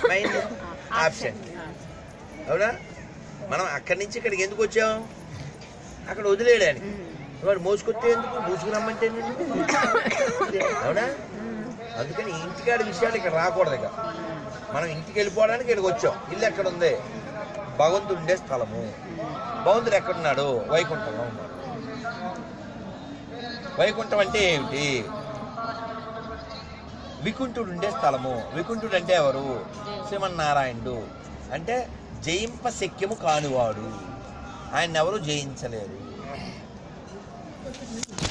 Mind absent అవునా మనం అక్కడి నుంచి ఇక్కడికి ఎందుకు వచ్చాం అక్కడ వదిలేయడానికి వాడు మోసుకొస్తే ఎందుకు మూసుకురమ్మంటే ఎందుకు? అవునా అందుకని ఇంటికాడి విషయాలు ఇక్కడ రాకూడదు ఇక మనం ఇంటికి వెళ్ళిపోవడానికి ఇక్కడికి వచ్చాం ఇల్లు ఎక్కడ ఉంది భగవంతుడు ఉండే స్థలము భగవంతుడు ఎక్కడున్నాడు వైకుంఠంలో ఉన్నాడు వైకుంఠం అంటే ఏమిటి వికుంఠుడు ఉండే స్థలము వికుంఠుడు అంటే ఎవరు శ్రీమన్నారాయణుడు అంటే జయింప శక్యము కానివాడు ఆయన ఎవరు జయించలేరు